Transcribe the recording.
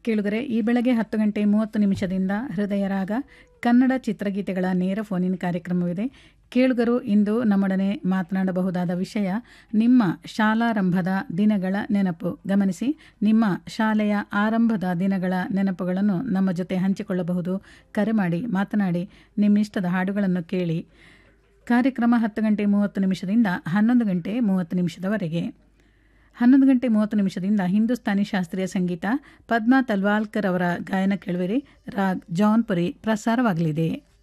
ಕೇಳುಗರೆ ಈ ಬೆಳಗ್ಗೆ ಹತ್ತು ಗಂಟೆ ಮೂವತ್ತು ನಿಮಿಷದಿಂದ ಹೃದಯ ರಾಗ ಕನ್ನಡ ಚಿತ್ರಗೀತೆಗಳ ನೇರ ಫೋನಿನ್ ಕಾರ್ಯಕ್ರಮವಿದೆ ಕೇಳುಗರು ಇಂದು ನಮ್ಮೊಡನೆ ಮಾತನಾಡಬಹುದಾದ ವಿಷಯ ನಿಮ್ಮ ಶಾಲಾರಂಭದ ದಿನಗಳ ನೆನಪು ಗಮನಿಸಿ ನಿಮ್ಮ ಶಾಲೆಯ ಆರಂಭದ ದಿನಗಳ ನೆನಪುಗಳನ್ನು ನಮ್ಮ ಜೊತೆ ಹಂಚಿಕೊಳ್ಳಬಹುದು ಕರೆ ಮಾಡಿ ಮಾತನಾಡಿ ನಿಮ್ಮಿಷ್ಟದ ಹಾಡುಗಳನ್ನು ಕೇಳಿ ಕಾರ್ಯಕ್ರಮ ಹತ್ತು ಗಂಟೆ ಮೂವತ್ತು ನಿಮಿಷದಿಂದ ಹನ್ನೊಂದು ಗಂಟೆ ಮೂವತ್ತು ನಿಮಿಷದವರೆಗೆ ಹನ್ನೊಂದು ಗಂಟೆ ಮೂವತ್ತು ನಿಮಿಷದಿಂದ ಹಿಂದೂಸ್ತಾನಿ ಶಾಸ್ತ್ರೀಯ ಸಂಗೀತ ಪದ್ಮಾ ತಲ್ವಾಲ್ಕರ್ ಅವರ ಗಾಯನ ಕೇಳುವಿರಿ ರಾಗ್ ಜೌನ್ಪುರಿ ಪ್ರಸಾರವಾಗಲಿದೆ